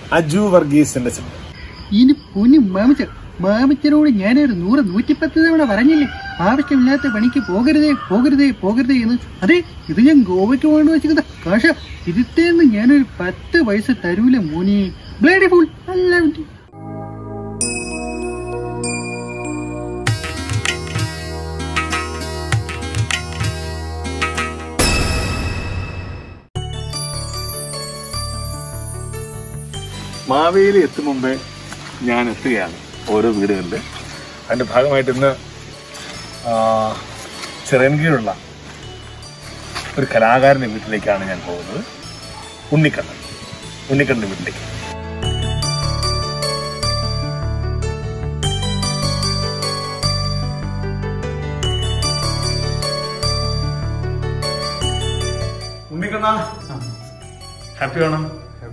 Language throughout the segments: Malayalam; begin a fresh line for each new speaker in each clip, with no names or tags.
അജു വർഗീസിന്റെ ശബ്ദം
ഇനി പൊന്നു മാമിച്ച മാമിച്ചനോട് ഞാനൊരു നൂറ് നൂറ്റിപ്പത്ത് തവണ പറഞ്ഞില്ലേ ആവശ്യമില്ലാത്ത പണിക്ക് പോകരുതേ പോകരുതേ പോകരുതേ എന്ന് അതെ ഇത് ഞാൻ ഗോവയ്ക്ക് വേണ്ടി വെച്ചിരുന്ന കാശ ഇരുത്തേന്ന് ഞാനൊരു പത്ത് പൈസ തരൂല മോനെ ബ്ലേഡി ഫുൾ അല്ല കുട്ടി.
മാവേലി എത്തും മുമ്പേ ഞാൻ എത്തുകയാണ് ഓരോ വീടുകളിൽ അതിന്റെ ഭാഗമായിട്ട് ഇന്ന് ആ, ചിറൻകീഴുള്ള ഒരു കലാകാരന്റെ വീട്ടിലേക്കാണ് ഞാൻ പോകുന്നത് ഉണ്ണിക്കണ്ണൻ ഉണ്ണിക്കണ്ണന്റെ വീട്ടിലേക്ക് ഉണ്ണിക്കണ്ണ ഹാപ്പി ആണോ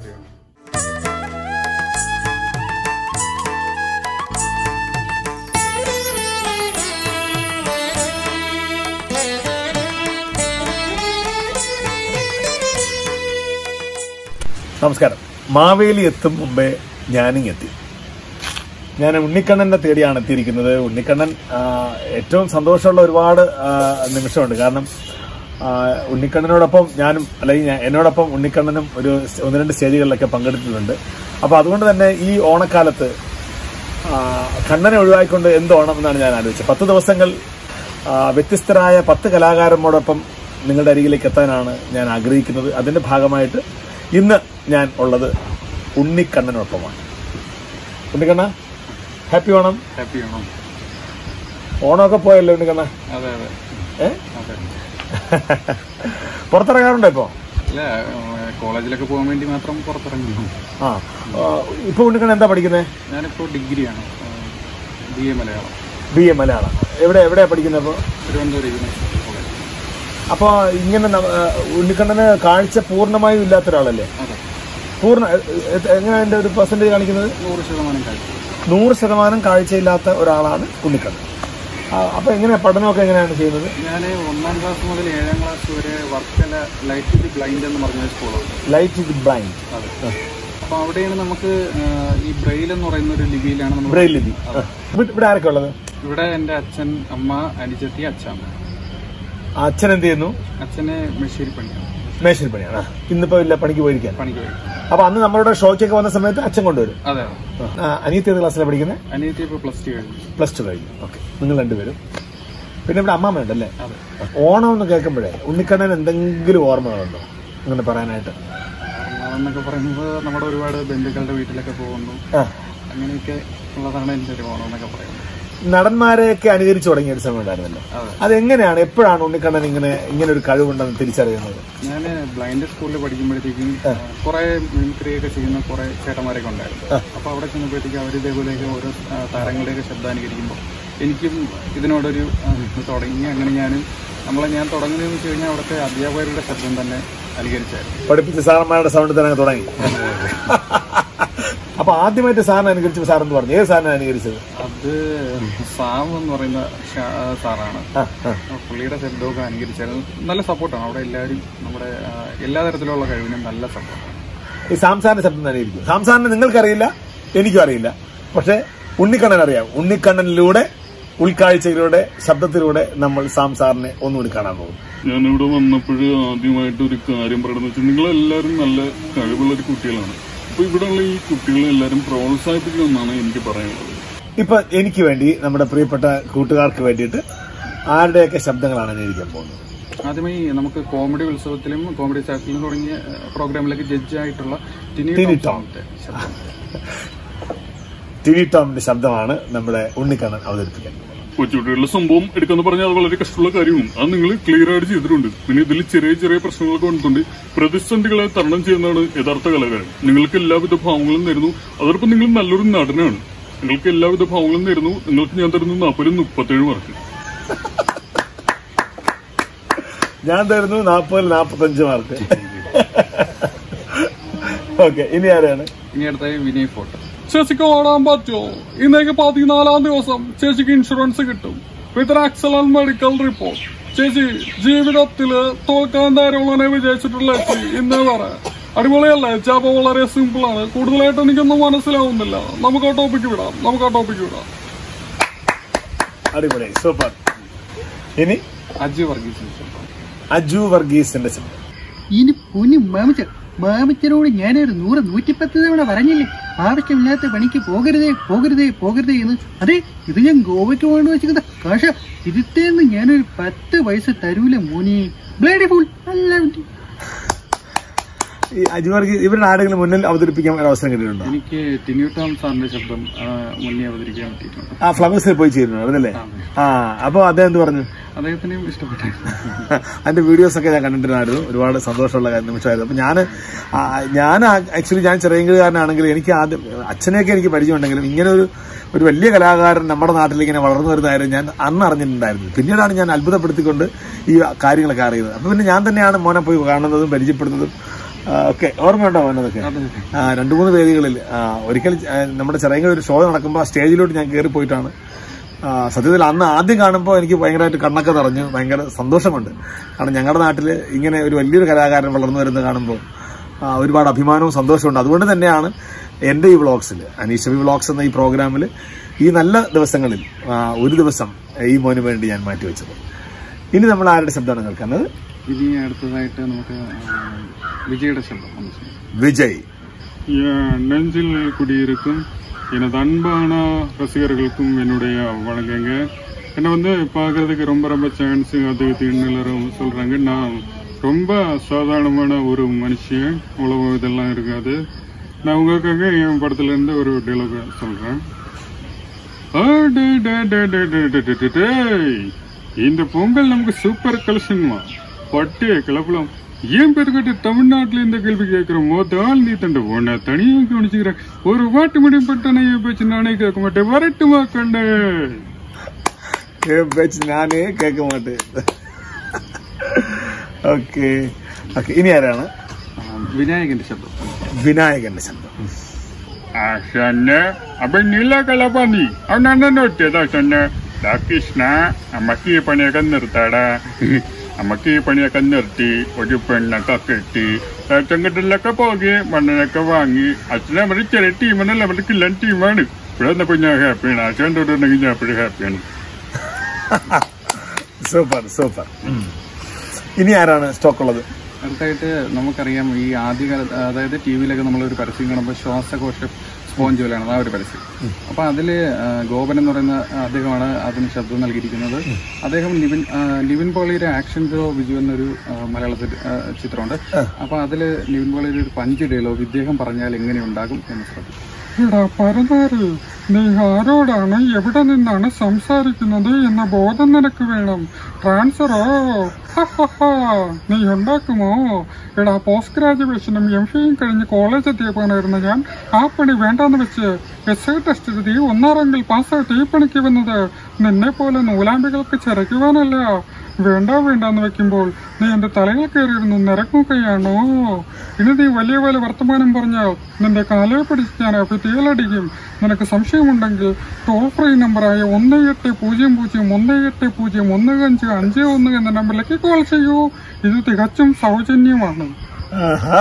നമസ്കാരം മാവേലി എത്തും മുമ്പേ ഞാനും എത്തി ഞാൻ ഉണ്ണിക്കണ്ണനെ തേടിയാണ് എത്തിയിരിക്കുന്നത് ഉണ്ണിക്കണ്ണൻ ആ, ഏറ്റവും സന്തോഷമുള്ള ഒരുപാട് ആ, നിമിഷമുണ്ട് കാരണം ആ, ഉണ്ണിക്കണ്ണനോടൊപ്പം ഞാനും അല്ലെങ്കിൽ ഞാൻ- എന്നോടൊപ്പം ഉണ്ണിക്കണ്ണനും ഒരു സ് ഒന്ന് രണ്ട് സ്റ്റേജുകളിലൊക്കെ പങ്കെടുത്തിട്ടുണ്ട് അപ്പോൾ അതുകൊണ്ട് തന്നെ ഈ ഓണക്കാലത്ത് ആ, കണ്ണനെ ഒഴിവാക്കിക്കൊണ്ട് എന്ത് ഓണം എന്നാണ് ഞാൻ ആലോചിച്ചത് പത്ത് ദിവസങ്ങൾ ആ, വ്യത്യസ്തരായ പത്ത് കലാകാരന്മാരോടൊപ്പം നിങ്ങളുടെ അരികിലേക്ക് എത്താനാണ് ഞാൻ ആഗ്രഹിക്കുന്നത് അതിന്റെ ഭാഗമായിട്ട് ഇന്ന് ഞാൻ ഉള്ളത് ഉണ്ണിക്കണ്ണനൊപ്പമാണ് ഉണ്ണിക്കണ്ണ ഹാപ്പി ഓണം
ഹാപ്പി ആണോ
ഓണമൊക്കെ പോയല്ലോ ഉണ്ണിക്കണ്ണ
അതെ അതെ
ഏ
അതെ
പുറത്തിറങ്ങാറുണ്ടോ ഇപ്പോ
അല്ല ഏഹ്, കോളേജിലൊക്കെ പോകാൻ വേണ്ടി മാത്രം പുറത്തിറങ്ങുന്നു
ആ ആ, ഇപ്പൊ ഉണ്ണിക്കണ്ണൻ എന്താ പഠിക്കുന്നത്
ഞാനിപ്പോൾ ഡിഗ്രിയാണ് B A Malayalam
B A Malayalam എവിടെ എവിടെയാ പഠിക്കുന്നത് അപ്പോൾ
തിരുവനന്തപുരം യൂണിവേഴ്സിറ്റി കോളേജ്
അപ്പോൾ ഇങ്ങനെ ന- ആ, ഉണ്ണിക്കണ്ണന് കാഴ്ച പൂർണ്ണമായും ഇല്ലാത്ത ഒരാളല്ലേ
അതെ
പൂർണ്ണ എങ്ങനെയാണ് എൻ്റെ ഒരു പെർസെൻറ്റേജ് കാണിക്കുന്നത്
നൂറ് ശതമാനം കാഴ്ച
നൂറ് ശതമാനം കാഴ്ചയില്ലാത്ത ഒരാളാണ് ഉണ്ണിക്കണ്ണൻ ആ, അപ്പൊ എങ്ങനെയാ പഠനമൊക്കെ എങ്ങനെയാണ് ചെയ്യുന്നത്
ഞാൻ ഒന്നാം ക്ലാസ് മുതൽ ഏഴാം ക്ലാസ് വരെ വർക്കല ലൈറ്റ് ദി ബ്ലൈൻഡ് എന്ന് പറഞ്ഞ സ്കൂളുണ്ട്
ലൈറ്റ് വിത്ത് ബ്ലൈൻഡ്
അതെ അപ്പോൾ അവിടെയാണ് നമുക്ക് ഏഹ്, ഈ ബ്രെയിൽ എന്ന് പറയുന്ന ഒരു ലിപിയിലാണ് നമ്മൾ
ബ്രെയിൽ ലിപി ആ. ഇവിടെ ഇവിടെ ആരൊക്കെ ഉള്ളത്
ഇവിടെ എൻ്റെ അച്ഛൻ അമ്മ അനുജത്തി അച്ഛൻ
അച്ഛൻ എന്ത് ചെയ്യുന്നു
അച്ഛനെ മെഷീരി പണിയാണ്
മേശരി പണിയാണ് ആ. ഇന്നിപ്പോ ഇല്ല പണിക്ക് പോയിരിക്കാൻ
പണിക്ക് പോയി
അപ്പൊ അന്ന് നമ്മളുടെ ഷോയ്ക്കൊക്കെ വന്ന സമയത്ത് അച്ഛൻ കൊണ്ടുവരും
അതെ
ആ, അനിയത്തി ഏത് ക്ലാസ്സിലാണ് പഠിക്കുന്നത്
അനിയത്തി ഇപ്പോൾ പ്ലസ് ടു കഴിഞ്ഞു
പ്ലസ് ടു കഴിഞ്ഞു ഓക്കെ നിങ്ങൾ രണ്ടുപേരും പിന്നെ ഇവിടെ അമ്മാമ്മ ഉണ്ടല്ലേ
അതെ
ഓണം എന്ന് കേൾക്കുമ്പോഴേ ഉണ്ണിക്കണ്ണൻ എന്തെങ്കിലും ഓർമ്മകളുണ്ടോ അങ്ങനെ പറയാനായിട്ട്
എന്നൊക്കെ പറയുമ്പോൾ നമ്മുടെ ഒരുപാട് ബന്ധുക്കളുടെ വീട്ടിലൊക്കെ പോകുന്നു
ആ
അങ്ങനെയൊക്കെ ഉള്ളതാണ് എൻ്റെ ഒരു ഓണം എന്നൊക്കെ പറയുന്നത്
നടന്മാരെയൊക്കെ അനുകരിച്ചു തുടങ്ങിയ ഒരു സമയം ഉണ്ടായിരുന്നല്ലോ
അതെ
അതെങ്ങനെയാണ് എപ്പോഴാണ് ഉണ്ണിക്കണ്ണൻ ഇങ്ങനെ ഇങ്ങനെ ഒരു കഴിവുണ്ടെന്ന് തിരിച്ചറിയുന്നത്
ഞാൻ ബ്ലൈൻഡ് സ്കൂളിൽ പഠിക്കുമ്പോഴത്തേക്കും കുറെ മിമിക്രി ഒക്കെ ചെയ്യുന്ന കുറെ ചേട്ടന്മാരൊക്കെ ഉണ്ടായിരുന്നു അപ്പൊ അവിടെ ചെന്നപ്പോഴത്തേക്കും അവർ ഇതേപോലെയൊക്കെ ഓരോ ആ, താരങ്ങളുടെയൊക്കെ ശബ്ദം അനുകരിക്കുമ്പോൾ എനിക്കും ഇതിനോടൊരു ആ, ഇത് തുടങ്ങി അങ്ങനെ ഞാനും നമ്മളെ ഞാൻ തുടങ്ങുന്നതെന്ന് വെച്ച് കഴിഞ്ഞാൽ അവിടുത്തെ അധ്യാപകരുടെ ശബ്ദം തന്നെ അനുകരിച്ചായിരുന്നു
പഠിപ്പിച്ച സാറന്മാരുടെ സൗണ്ട് തന്നെ അങ്ങ് തുടങ്ങി അപ്പൊ ആദ്യമായിട്ട് സാറിനെ അനുകരിച്ച സാർ എന്ന് പറഞ്ഞു ഏത് സാറിനെ അനുകരിച്ചത്
അത് സാം എന്ന് പറയുന്ന ഷാ- സാറാണ്
ആ, ആ.
ആ, പുള്ളിയുടെ ശബ്ദമൊക്കെ അനുകരിച്ചായിരുന്നു നല്ല സപ്പോർട്ടാണ് അവിടെ എല്ലാവരും നമ്മുടെ ആ, എല്ലാ തരത്തിലുള്ള കഴിവിനും നല്ല സപ്പോർട്ടാണ്
ഈ സാംസാറിന്റെ ശബ്ദം തന്നെ ആയിരിക്കും സാംസാറിനെ നിങ്ങൾക്കറിയില്ല എനിക്കും അറിയില്ല പക്ഷെ ഉണ്ണിക്കണ്ണൻ അറിയാം ഉണ്ണിക്കണ്ണനിലൂടെ ഉൾക്കാഴ്ചയിലൂടെ ശബ്ദത്തിലൂടെ നമ്മൾ സാംസാറിനെ ഒന്നുകൂടി കാണാൻ പോകും
ഞാനിവിടെ വന്നപ്പോൾ ആദ്യമായിട്ട് ഒരു കാര്യം പറയണമെന്ന് വെച്ചാൽ നിങ്ങളെല്ലാവരും നല്ല കഴിവുള്ള ഒരു കുട്ടികളാണ് അപ്പൊ ഇവിടെയുള്ള ഈ കുട്ടികളെ എല്ലാവരും പ്രോത്സാഹിപ്പിക്കണമെന്നാണ് എനിക്ക് പറയാനുള്ളത്
ഇപ്പൊ എനിക്ക് വേണ്ടി നമ്മുടെ പ്രിയപ്പെട്ട കൂട്ടുകാർക്ക് വേണ്ടിയിട്ട് ആരുടെയൊക്കെ ശബ്ദങ്ങളാണ് അനുകരിക്കാൻ പോകുന്നത്
ആദ്യമായി നമുക്ക് കോമഡി ഉത്സവത്തിലും കോമഡി ചാറ്റിലും തുടങ്ങിയ ആ, പ്രോഗ്രാമിലൊക്കെ ജഡ്ജായിട്ടുള്ള ടിനി
ടിനി
ടോം
ടോം.
സാറിന്റെ ശബ്ദം
ടിനി ടോമിന്റെ ശബ്ദമാണ് നമ്മുടെ ഉണ്ണിക്കണ്ണൻ അവതരിപ്പിക്കാൻ
കൊച്ചുകുട്ടികളുടെ സംഭവം എടുക്കാന്ന് പറഞ്ഞാൽ അത് വളരെ കഷ്ടമുള്ള കാര്യവും അത് നിങ്ങൾ ക്ലിയർ ആയിട്ട് ചെയ്തിട്ടുണ്ട് പിന്നെ ഇതിൽ ചെറിയ ചെറിയ പ്രശ്നങ്ങളൊക്കെ വന്നിട്ടുണ്ട് പ്രതിസന്ധികളെ തരണം ചെയ്യുന്നതാണ് യഥാർത്ഥ കലാകാരൻ നിങ്ങൾക്ക് എല്ലാവിധ ഭാവങ്ങളും നേരുന്നു അതോടൊപ്പം നിങ്ങൾ നല്ലൊരു നടനാണ് നിങ്ങൾക്ക് എല്ലാവിധ ഭാവങ്ങളും നേരുന്നു നിങ്ങൾക്ക് ഞാൻ തരുന്നു നാൽപ്പതിലും മുപ്പത്തേഴ് മാർക്ക്
ഞാൻ തരുന്നു നാൽപ്പതിൽ നാൽപ്പത്തഞ്ച് മാർക്ക് ഓക്കെ ഇനി ആരാണ്
ഇനി അടുത്തായി വിനയ് ഫോട്ടോ
ചേച്ചിക്ക് ഓടാൻ പറ്റുമോ ഇന്നേക്ക് പതിനാലാം ദിവസം ചേച്ചിക്ക് ഇൻഷുറൻസ് കിട്ടും വിത്ത് എക്സലന്റ് മെഡിക്കൽ റിപ്പോർട്ട് ചേച്ചി ജീവിതത്തില് തോൽക്കാൻ ധാരാളം വിജയിച്ചിട്ടുള്ള ചേച്ചി ഇന്ന് പറ അടിപൊളിയല്ലേ ചാപ്പ വളരെ സിമ്പിൾ ആണ് കൂടുതലായിട്ട് എനിക്കൊന്നും മനസ്സിലാവുന്നില്ല നമുക്ക് ആ ടോപ്പിക്ക് വിടാം നമുക്ക് ആ ടോപ്പിക്ക് വിടാം
അടിപൊളി സൂപ്പർ ഇനി
അജു വർഗീസ്
അജു വർഗീസിന്റെ ശബ്ദം
ഇനി പൊന്നു മാമിച്ച മാമിച്ചനോട് ഞാനൊരു നൂറ് നൂറ്റിപ്പത്ത് തവണ പറഞ്ഞില്ലേ ആവശ്യമില്ലാത്ത പണിക്ക് പോകരുതേ പോകരുതേ പോകരുതേ എന്ന് അതെ ഇത് ഞാൻ ഗോവയ്ക്ക് പോകേണ്ടി വെച്ചിരുന്ന കാശ ഇരുത്തേന്ന് ഞാനൊരു പത്ത് പൈസ തരൂല മോനെ ബ്ലേഡി ഫുൾ അല്ല കുട്ടി.
ഈ അജു വർഗീസ് ഇവരുടെ ആരെങ്കിലും മുന്നിൽ അവതരിപ്പിക്കാൻ ഒരു അവസരം കിട്ടിയിട്ടുണ്ടോ
എനിക്ക് ടിന്യൂ ടോം സാറിന്റെ ശബ്ദം ആ, മുന്നേ അവതരിക്കാൻ പറ്റിയിട്ടുണ്ട്
ആ ഫ്ലവേഴ്സിൽ പോയി ചെയ്തിട്ടുണ്ട് അതല്ലേ ആ അപ്പൊ അദ്ദേഹം എന്ത് പറഞ്ഞു
അദ്ദേഹത്തിനെയും ഇഷ്ടപ്പെട്ടായിരുന്നു
അതിന്റെ വീഡിയോസ് ഒക്കെ ഞാൻ കണ്ടിട്ടുണ്ടായിരുന്നു ഒരുപാട് സന്തോഷമുള്ള കാര്യം- നിമിഷമായിരുന്നു അപ്പൊ ഞാൻ ഞാൻ ആക്ച്വലി ഞാൻ ചെറിയങ്കുകാരനാണെങ്കിൽ എനിക്ക് ആദ്യം അച്ഛനെയൊക്കെ എനിക്ക് പരിചയമുണ്ടെങ്കിലും ഇങ്ങനെ ഒരു ഒരു വലിയ കലാകാരൻ നമ്മുടെ നാട്ടിൽ ഇങ്ങനെ വളർന്നു വരുന്ന കാര്യം ഞാൻ അന്ന് അറിഞ്ഞിട്ടുണ്ടായിരുന്നു പിന്നീടാണ് ഞാൻ അത്ഭുതപ്പെടുത്തിക്കൊണ്ട് ഈ കാര്യങ്ങളൊക്കെ അറിയുന്നത് അപ്പൊ പിന്നെ ഞാൻ തന്നെയാണ് മോനെ പോയി കാണുന്നതും പരിചയപ്പെടുന്നതും ആ, ഒക്കെ ഓർമ്മയുണ്ടോ മോനതൊക്കെ ആ രണ്ടു മൂന്ന് വേദികളിൽ ആ, ഒരിക്കൽ ആ, നമ്മുടെ ചെറിയ ഒരു ഷോ നടക്കുമ്പോൾ ആ സ്റ്റേജിലോട്ട് ഞാൻ കയറി പോയിട്ടാണ് ആ, സത്യത്തിൽ അന്ന് ആദ്യം കാണുമ്പോൾ എനിക്ക് ഭയങ്കരമായിട്ട് കണ്ണൊക്കെ നിറഞ്ഞു ഭയങ്കര സന്തോഷമുണ്ട് കാരണം ഞങ്ങളുടെ നാട്ടിൽ ഇങ്ങനെ ഒരു വലിയൊരു കലാകാരൻ വളർന്നു വരുന്നത് കാണുമ്പോൾ ആ, ഒരുപാട് അഭിമാനവും സന്തോഷമുണ്ട് അതുകൊണ്ട് തന്നെയാണ് എൻ്റെ ഈ വ്ളോഗ്സിൽ അനീഷബി വ്ളോഗ്സ് എന്ന ഈ പ്രോഗ്രാമിൽ ഈ നല്ല ദിവസങ്ങളിൽ ആ, ഒരു ദിവസം ഈ മോന് വേണ്ടി ഞാൻ മാറ്റിവെച്ചത് ഇനി നമ്മൾ ആരുടെ ശബ്ദമാണ് കേൾക്കുന്നത്
ഇനി അടുത്തതായിട്ട് നമുക്ക് ആ, വിജയുടെ ശബ്ദം ഒന്ന് ചെയ്യാം.
വിജയ്
என் நெஞ்சில் குடியிருக்கும் எனது அன்பான ரசிகர்களுக்கும் என்னுடைய வணக்கங்க என்னை வந்து பார்க்கறதுக்கு ரொம்ப ரொம்ப சான்ஸ் அது இதுன்னு எல்லாரும் சொல்றாங்க நான் ரொம்ப சாதாரணமான ஒரு மனுஷன் அவ்வளவு இதெல்லாம் இருக்காது நான் உங்களுக்காக என் படத்துல இருந்து ஒரு டைலாக் சொல்றேன் ஆ, டே, டே, டே, டே, டே, டே, டே, டே, டேய். இந்த பொங்கல் நமக்கு சூப்பர் கலெக்ஷன்மா பட்டு கிளப்பலாம் ஏன் பேருக்கிட்ட தமிழ்நாட்டுல இந்த கேள்வி கேட்கிற மோதால் நீ தண்ட உன்னை தனியா கவனிச்சுக்கிறேன் ஒரு வாட்டு முடியும் பட்டனை பேச்சு நானே கேட்க மாட்டேன் வரட்டுமா கண்டு
വെച്ച് ഞാനേ കേൾക്ക മാട്ടേ ഓക്കെ ഓക്കെ ഇനി ആരാണ്
ആ, വിനായകന്റെ ശബ്ദം
വിനായകന്റെ ശബ്ദം
സന്നെ അപ്പൊ നീല കലപ്പാന്തി അവൻ അന്നെ ഒറ്റതാ സന്നെ ദാ കൃഷ്ണ അമ്മക്ക് ഈ പണിയൊക്കെ നിർത്താടാ അമ്മക്ക് ഈ പണിയൊക്കെ നിർത്തി ഒരു പെണ്ണൊക്കെ കെട്ടി ചെങ്കട്ടിലൊക്കെ പോകി മണ്ണിനൊക്കെ വാങ്ങി അച്ഛനെ നമ്മുടെ ചെറിയ ടീമാണല്ലോ നമ്മുടെ കില്ലാൻ ടീമാണ് ഇവിടെ വന്നപ്പോ ഞാൻ ഹാപ്പിയാണ് അച്ഛൻ തൊട്ടുണ്ടെങ്കിൽ ഞാൻ എപ്പോഴും ഹാപ്പിയാണ്
സൂപ്പർ സൂപ്പർ ഇനി ആരാണ് സ്റ്റോക്ക് ഉള്ളത്
അടുത്തായിട്ട് നമുക്കറിയാം ഈ ആദ്യകാല അതായത് ടി വിയിലൊക്കെ നമ്മളൊരു പരസ്യം കാണുമ്പോൾ ശ്വാസകോശ സ്പോഞ്ച് പോലെയാണ് ആ ഒരു പരസ്യം അപ്പൊ അതില് ആ, ഗോപൻ എന്ന് പറയുന്ന അദ്ദേഹമാണ് അതിന് ശബ്ദം നൽകിയിരിക്കുന്നത് അദ്ദേഹം നിവിൻ ആ, നിവിൻ പോളിയുടെ ആക്ഷൻ ഗ്രോ ബിജു എന്നൊരു ആ, മലയാള ചിത്ര- ആ, ചിത്രമുണ്ട് അപ്പൊ അതില് നിവിൻ പോളിയുടെ ഒരു പഞ്ച് ഡയലോഗ് ഇദ്ദേഹം പറഞ്ഞാൽ എങ്ങനെ ഉണ്ടാകും എന്ന് ശ്രദ്ധിക്കും
എടാ പരനാറ് നീ ആരോടാണ് എവിടെ നിന്നാണ് സംസാരിക്കുന്നത് എന്ന ബോധം നിനക്ക് വേണം ട്രാൻസ്ഫറോ ഹഹഹ. നീ ഉണ്ടാക്കുമോ എടാ പോസ്റ്റ് ഗ്രാജുവേഷനും എം ഫിയും കഴിഞ്ഞ് കോളേജ് എത്തിയപ്പോഴായിരുന്നു ഞാൻ ആ പണി വേണ്ടാന്ന് വെച്ച് എസ് ഐ ടെസ്റ്റ് എഴുതി ഒന്നാം റാങ്കിൽ പാസ്സായിട്ട് ഈ പണിക്ക് വന്നത് നിന്നെ പോലെ നൂലാമ്പികൾക്ക് ചിരയ്ക്കുവാനല്ല വേണ്ട വേണ്ടാന്ന് വെക്കുമ്പോൾ നീ എന്റെ തലയിൽ കയറിയിരുന്നു നിരക്കുകയാണോ ഇനി നീ വലിയ വലിയ വർത്തമാനം പറഞ്ഞാൽ നിന്റെ കാലയെ പിടിച്ച് ഞാൻ ഭിത്തിയിലടിക്കും നിനക്ക് സംശയമുണ്ടെങ്കിൽ ടോൾ ഫ്രീ നമ്പറായ ഒന്ന് എട്ട് പൂജ്യം പൂജ്യം ഒന്ന് എട്ട് പൂജ്യം ഒന്ന് അഞ്ച് അഞ്ച് ഒന്ന് എന്ന നമ്പറിലേക്ക് കോൾ ചെയ്യൂ ഇത് തികച്ചും സൗജന്യമാണ്
ആഹാ.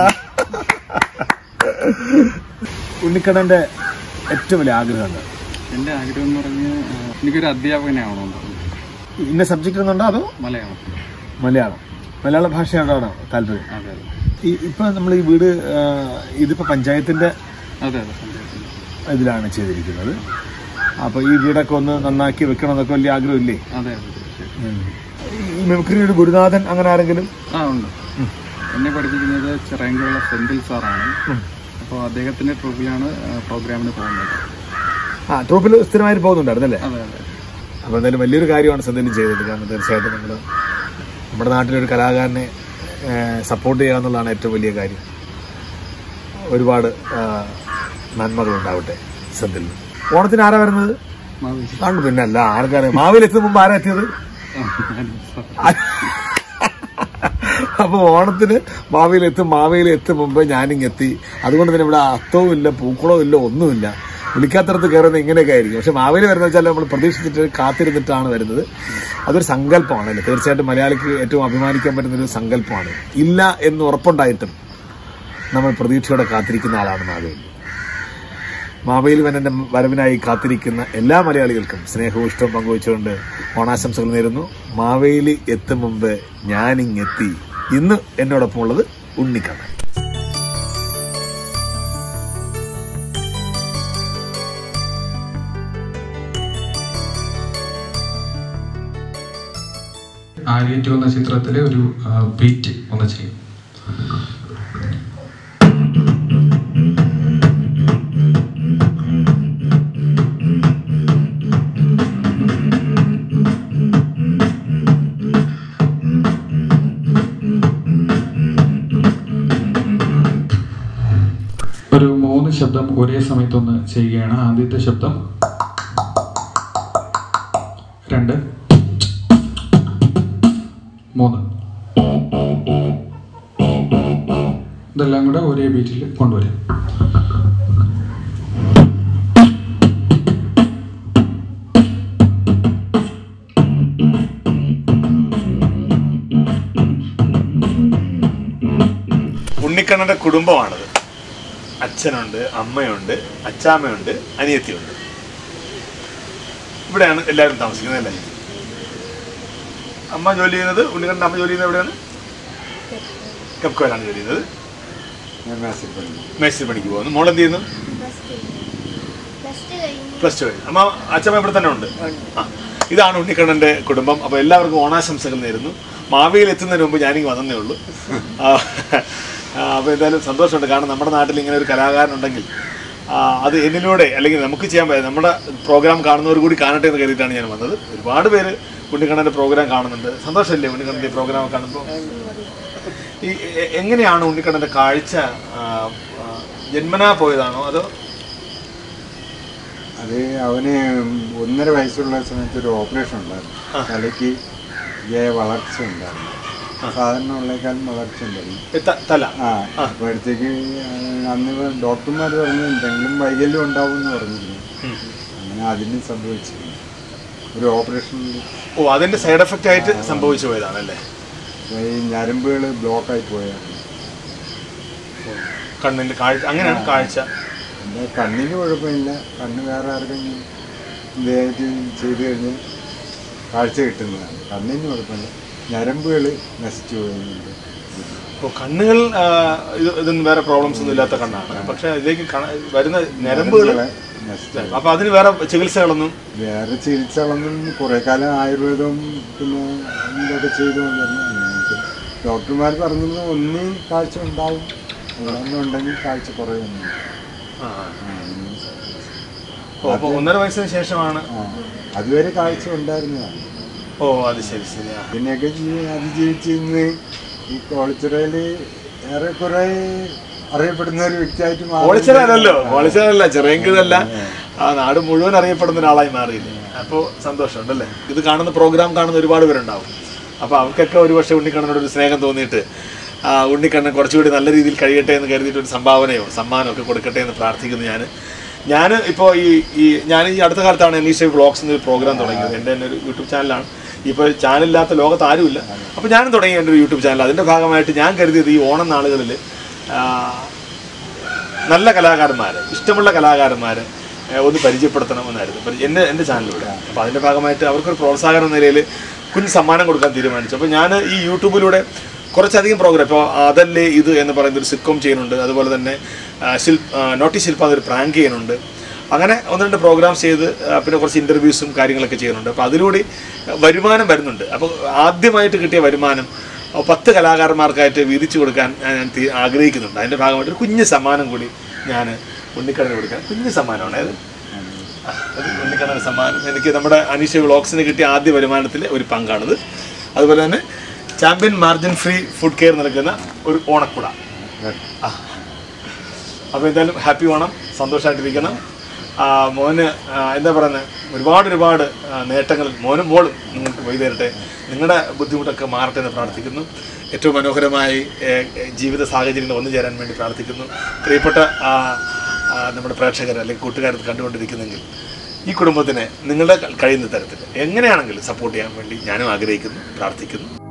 ഉണ്ണിക്കണ്ണന്റെ ഏറ്റവും വലിയ ആഗ്രഹം എന്താ?
എന്റെ ആഗ്രഹം എന്ന് പറഞ്ഞ് ആ, എനിക്കൊരു അധ്യാപകനാവണമെന്ന് തോന്നുന്നു.
ഇന്ന സബ്ജക്റ്റ് എന്നുണ്ടോ അതോ
മലയാളം
മലയാളം മലയാള ഭാഷയാണോ താല്പര്യം
അതെ അതെ
ഈ ഇപ്പൊ നമ്മൾ ഈ വീട് ആ, ഇതിപ്പോ പഞ്ചായത്തിന്റെ
അതെ അതെ സന്ദേശം.
ഇതിലാണ് ചെയ്തിരിക്കുന്നത് അപ്പൊ ഈ വീടൊക്കെ ഒന്ന് നന്നാക്കി വെക്കണം എന്നൊക്കെ വലിയ ആഗ്രഹമില്ലേ
അതെ അതെ തീർച്ചയായും
ഈ മിമിക്രിയുടെ ഒരു ഗുരുനാഥൻ അങ്ങനെ ആരെങ്കിലും
ആ ഉണ്ട് എന്നെ പഠിപ്പിക്കുന്നത് ചിറയങ്കുള്ള സെന്തിൽ സാറാണ് അപ്പോൾ അദ്ദേഹത്തിന്റെ ട്രൂപ്പിലാണ് ആ, പ്രോഗ്രാമിന് പോകുന്നത്
ആ ട്രൂപ്പിൽ സ്ഥിരമായിട്ട് പോകുന്നുണ്ടായിരുന്നല്ലേ
അതെ അതെ
അപ്പോൾ എന്തായാലും വലിയൊരു കാര്യമാണ് സന്ധ്യന് ചെയ്തത് കാരണം തീർച്ചയായിട്ടും നമ്മൾ നമ്മുടെ നാട്ടിലൊരു കലാകാരനെ സപ്പോർട്ട് ചെയ്യുക എന്നുള്ളതാണ് ഏറ്റവും വലിയ കാര്യം ഒരുപാട് ആ, നന്മകളുണ്ടാവട്ടെ സന്ധ്യയിൽ ഓണത്തിന് ആരാ വരുന്നത്
മാവേലി.
ആണ് പിന്നെ അല്ല ആൾക്കാരെ മാവിലെത്തുന്ന മുമ്പ് ആരാ എത്തിയത്
ആ, ഞാനും സാർ.
അപ്പൊ ഓണത്തിന് മാവേലിയെത്തും മാവേലിയെത്തും മുമ്പ് ഞാനിങ്ങെത്തി അതുകൊണ്ട് തന്നെ ഇവിടെ അത്തവും ഇല്ല പൂക്കളവും ഇല്ല ഒന്നുമില്ല വിളിക്കാത്തടത്ത് കയറുന്നത് ഇങ്ങനെയൊക്കെ ആയിരിക്കും പക്ഷെ മാവേലി വരുന്ന വെച്ചാൽ നമ്മൾ പ്രതീക്ഷിച്ചിട്ട് കാത്തിരുന്നിട്ടാണ് വരുന്നത് അതൊരു സങ്കല്പമാണല്ലോ തീർച്ചയായിട്ടും മലയാളിക്ക് ഏറ്റവും അഭിമാനിക്കാൻ പറ്റുന്ന ഒരു സങ്കല്പമാണ് ഇല്ല എന്ന് ഉറപ്പുണ്ടായിട്ടും നമ്മൾ പ്രതീക്ഷയോടെ കാത്തിരിക്കുന്ന ആളാണ് മാവേലി മാവേലി വനന്റെ വരവിനായി കാത്തിരിക്കുന്ന എല്ലാ മലയാളികൾക്കും സ്നേഹവും ഇഷ്ടവും പങ്കുവച്ചുകൊണ്ട് ഓണാശംസകൾ നേരുന്നു മാവേലി എത്തും മുമ്പ് ഞാനിങ്ങെത്തി ഇന്ന് എന്നോടൊപ്പം ഉള്ളത് ഉണ്ണിക്കണ്ണൻ
ആര്യേറ്റു എന്ന ചിത്രത്തിലെ ഒരു ബീറ്റ് ഒന്ന് ചെയ്യും ഒരു മൂന്ന് ശബ്ദം ഒരേ സമയത്തൊന്ന് ചെയ്യുകയാണ് ആദ്യത്തെ ശബ്ദം രണ്ട് മൂന്ന് ഇതെല്ലാം കൂടെ ഒരേ ബീറ്റിൽ കൊണ്ടുവരും
ഉണ്ണിക്കണ്ണന്റെ കുടുംബമാണത് അച്ഛനുണ്ട് അമ്മയുണ്ട് അച്ചാമ്മയുണ്ട് അനിയത്തിയുണ്ട് ഇവിടെയാണ് എല്ലാവരും താമസിക്കുന്നത് അല്ലേ അമ്മ ജോലി ചെയ്യുന്നത് ഉണ്ണിക്കണ്ണൻ്റെ അമ്മ ജോലി ചെയ്യുന്നത് എവിടെയാണ് കപ്കോയിലാണ് ജോലി ചെയ്യുന്നത് മേസ്ത്രി പണിക്ക് പോകുന്നു മോൾ എന്ത് ചെയ്യുന്നു പ്ലസ് ടു കഴിഞ്ഞു അമ്മ അച്ഛമ്മ ഇവിടെ തന്നെ ഉണ്ട് ആ ഇതാണ് ഉണ്ണിക്കണ്ണന്റെ കുടുംബം അപ്പോൾ എല്ലാവർക്കും ഓണാശംസകൾ നേരുന്നു മാവിയിൽ എത്തുന്നതിന് മുമ്പ് ഞാനിങ്ങ് വന്നേ ഉള്ളൂ ആ, ആ, അപ്പോൾ എന്തായാലും സന്തോഷമുണ്ട് കാരണം നമ്മുടെ നാട്ടിൽ ഇങ്ങനെ ഒരു കലാകാരനുണ്ടെങ്കിൽ ആ, അത് എന്നിലൂടെ അല്ലെങ്കിൽ നമുക്ക് ചെയ്യാൻ പറ്റും നമ്മുടെ പ്രോഗ്രാം കാണുന്നവർ കൂടി കാണട്ടെ എന്ന് കരുതിയിട്ടാണ് ഞാൻ വന്നത് ഒരുപാട് പേര് ഉണ്ണിക്കണ്ണൻ്റെ പ്രോഗ്രാം കാണുന്നുണ്ട് സന്തോഷമല്ലേ ഉണ്ണിക്കണ്ണൻ്റെ പ്രോഗ്രാം കാണുമ്പോൾ ഈ എ- എങ്ങനെയാണ് ഉണ്ണിക്കണ്ണൻ്റെ കാഴ്ച ആ, ആ, ജന്മനാ പോയതാണോ അതോ
അത് അവന് ഒന്നര വയസ്സുള്ള സമയത്ത് ഒരു ഓപ്പറേഷൻ ഉണ്ടായിരുന്നു തലയ്ക്ക് ജയ വളർച്ച ഉണ്ടായിരുന്നു സാധാരണ ഉള്ളേക്കാളും വളർച്ച ഉണ്ടായിരുന്നു
ഈ ത- തല
ആ അപ്പോഴത്തേക്ക് അന്ന് ഡോക്ടർമാർ പറഞ്ഞു എന്തെങ്കിലും വൈകല്യം ഉണ്ടാവും എന്ന് പറഞ്ഞിരുന്നു അങ്ങനെ അതിന് സംഭവിച്ചിരുന്നു ഒരു ഓപ്പറേഷനിൽ
ഓ അതിന്റെ സൈഡ് എഫക്റ്റ് ആയിട്ട് സംഭവിച്ചു പോയതാണല്ലേ
ഈ ഞരമ്പുകൾ ബ്ലോക്കായി പോയായിരുന്നു
കണ്ണിന്റെ കാഴ്ച അങ്ങനെയാണ് കാഴ്ച
എൻ്റെ കണ്ണിന് കുഴപ്പമില്ല കണ്ണ് വേറെ ആർക്കെങ്കിലും ഇതായിട്ട് ചെയ്തു കഴിഞ്ഞാൽ കാഴ്ച കിട്ടുന്നതാണ് കണ്ണിന് കുഴപ്പമില്ല ഞരമ്പുകൾ നശിച്ചു പോകുന്നുണ്ട്
ഓ കണ്ണുകൾ ആ, ഇത് ഇതൊന്നും വേറെ പ്രോബ്ലംസ് ഒന്നും ഇല്ലാത്ത കണ്ണാണ് പക്ഷെ ഇതിലേക്ക് കണ- വരുന്ന ഞരമ്പുകൾ
ഞരമ്പുകളെ നശിച്ചു
അപ്പൊ അതിന് വേറെ ചികിത്സകളൊന്നും
വേറെ ചികിത്സകളൊന്നും കുറേ കാലം ആയുർവേദവും പിന്നെ ഇതൊക്കെ ചെയ്തു കൊണ്ടിരുന്നു എന്നിട്ട് ഡോക്ടർമാർ പറഞ്ഞത് ഒന്നീ കാഴ്ച ഉണ്ടാവും അല്ലാന്നുണ്ടെങ്കിൽ കാഴ്ച കുറയുന്നു
ആ. ഓ അപ്പൊ ഒന്നര വയസ്സിന് ശേഷമാണ്
ആ അതുവരെ കാഴ്ച ഉണ്ടായിരുന്നതാണ്
ഓ അത് ശരി ശരി ആ.
പിന്നെയൊക്കെ ജീ- അതിജീവിച്ച് ഇന്ന് ഈ കോളിച്ചിറയിൽ ഏറെക്കുറെ അറിയപ്പെടുന്ന ഒരു വ്യക്തിയായിട്ട് മാറി.
കോളിച്ചറല്ലോ കോളിച്ചറല്ല ചെറിയങ്കിഴല്ല ആ നാട് മുഴുവൻ അറിയപ്പെടുന്ന ഒരാളായി മാറിയില്ലേ അപ്പോൾ സന്തോഷമുണ്ടല്ലേ ഇത് കാണുന്ന പ്രോഗ്രാം കാണുന്ന ഒരുപാട് പേരുണ്ടാവും അപ്പോൾ അവർക്കൊക്കെ ഒരുപക്ഷെ ഉണ്ണിക്കണ്ണനോട് ഒരു സ്നേഹം തോന്നിയിട്ട് ആ ഉണ്ണിക്കണ്ണൻ കുറച്ചുകൂടി നല്ല രീതിയിൽ കഴിയട്ടെ എന്ന് കരുതിയിട്ട് ഒരു സംഭാവനയോ സമ്മാനമോ ഒക്കെ കൊടുക്കട്ടെ എന്ന് പ്രാർത്ഥിക്കുന്നു ഞാൻ ഞാൻ ഇപ്പോൾ ഈ ഈ ഞാൻ ഈ അടുത്ത കാലത്താണ് എലീഷ വ്ളോഗ്സ് എന്നൊരു പ്രോഗ്രാം തുടങ്ങിയത് എൻ്റെ തന്നെ ഒരു യൂട്യൂബ് ചാനലാണ് ഇപ്പോൾ ചാനലില്ലാത്ത ലോകത്ത് ആരുമില്ല അപ്പോൾ ഞാനും തുടങ്ങി എൻ്റെ ഒരു യൂട്യൂബ് ചാനൽ അതിൻ്റെ ഭാഗമായിട്ട് ഞാൻ കരുതിയത് ഈ ഓണം നാളുകളിൽ നല്ല കലാകാരന്മാർ ഇഷ്ടമുള്ള കലാകാരന്മാർ ഒന്ന് പരിചയപ്പെടുത്തണമെന്നായിരുന്നു പരി- എൻ്റെ എൻ്റെ ചാനലിലൂടെ അപ്പോൾ അതിൻ്റെ ഭാഗമായിട്ട് അവർക്കൊരു പ്രോത്സാഹനം എന്ന നിലയിൽ കുഞ്ഞ് സമ്മാനം കൊടുക്കാൻ തീരുമാനിച്ചു അപ്പോൾ ഞാൻ ഈ യൂട്യൂബിലൂടെ കുറച്ചധികം പ്രോഗ്രാം ഇപ്പോൾ അതല്ലേ ഇത് എന്ന് പറയുന്ന ഒരു സിറ്റ്കോം ചെയ്യുന്നുണ്ട് അതുപോലെ തന്നെ ആ, ശിൽ ആ, നോട്ടി ശില്പ എന്നൊരു പ്രാങ്ക് ചെയ്യുന്നുണ്ട് അങ്ങനെ ഒന്ന് രണ്ട് പ്രോഗ്രാംസ് ചെയ്ത് ആ, പിന്നെ കുറച്ച് ഇൻ്റർവ്യൂസും കാര്യങ്ങളൊക്കെ ചെയ്യുന്നുണ്ട് അപ്പോൾ അതിലൂടെ വരുമാനം വരുന്നുണ്ട് അപ്പോൾ ആദ്യമായിട്ട് കിട്ടിയ വരുമാനം ആ, പത്ത് കലാകാരന്മാർക്കായിട്ട് വീതിച്ചു കൊടുക്കാൻ ഞാൻ- ഞാൻ തീ- ആഗ്രഹിക്കുന്നുണ്ട് അതിൻ്റെ ഭാഗമായിട്ട് ഒരു കുഞ്ഞ് സമ്മാനം കൂടി ഞാൻ ഉണ്ണിക്കണ്ണന് കൊടുക്കാൻ കുഞ്ഞ് സമ്മാനമാണ് അത് ആ, അത് ഉണ്ണിക്കണ്ണന് സമ്മാനം എനിക്ക് നമ്മുടെ അനീഷ വ്ളോഗ്സിന് കിട്ടിയ ആദ്യ വരുമാനത്തിൽ ഒരു പങ്കാണിത് അതുപോലെ തന്നെ champion margin free food care നൽകുന്ന ഒരു ഓണക്കുട ആ അപ്പോൾ എന്തായാലും ഹാപ്പി ഓണം സന്തോഷമായിട്ടിരിക്കണം ആ, മോന് ആ, എന്താ പറയുന്നത് ഒരുപാട് ഒരുപാട് ആ, നേട്ടങ്ങൾ മോനും മോളും നിങ്ങൾക്ക് പോയി തരട്ടെ നിങ്ങളുടെ ബുദ്ധിമുട്ടൊക്കെ മാറട്ടെ എന്ന് പ്രാർത്ഥിക്കുന്നു ഏറ്റവും മനോഹരമായി ഏ, ഏ, ജീവിത സാഹചര്യങ്ങൾ ഒന്നു ചേരാൻ വേണ്ടി പ്രാർത്ഥിക്കുന്നു പ്രിയപ്പെട്ട ആ, ആ, നമ്മുടെ പ്രേക്ഷകർ അല്ലെങ്കിൽ കൂട്ടുകാർ ഇത് കണ്ടുകൊണ്ടിരിക്കുന്നെങ്കിൽ ഈ കുടുംബത്തിനെ നിങ്ങളുടെ കഴിയുന്ന തരത്തിൽ എങ്ങനെയാണെങ്കിലും സപ്പോർട്ട് ചെയ്യാൻ വേണ്ടി ഞാനും ആഗ്രഹിക്കുന്നു പ്രാർത്ഥിക്കുന്നു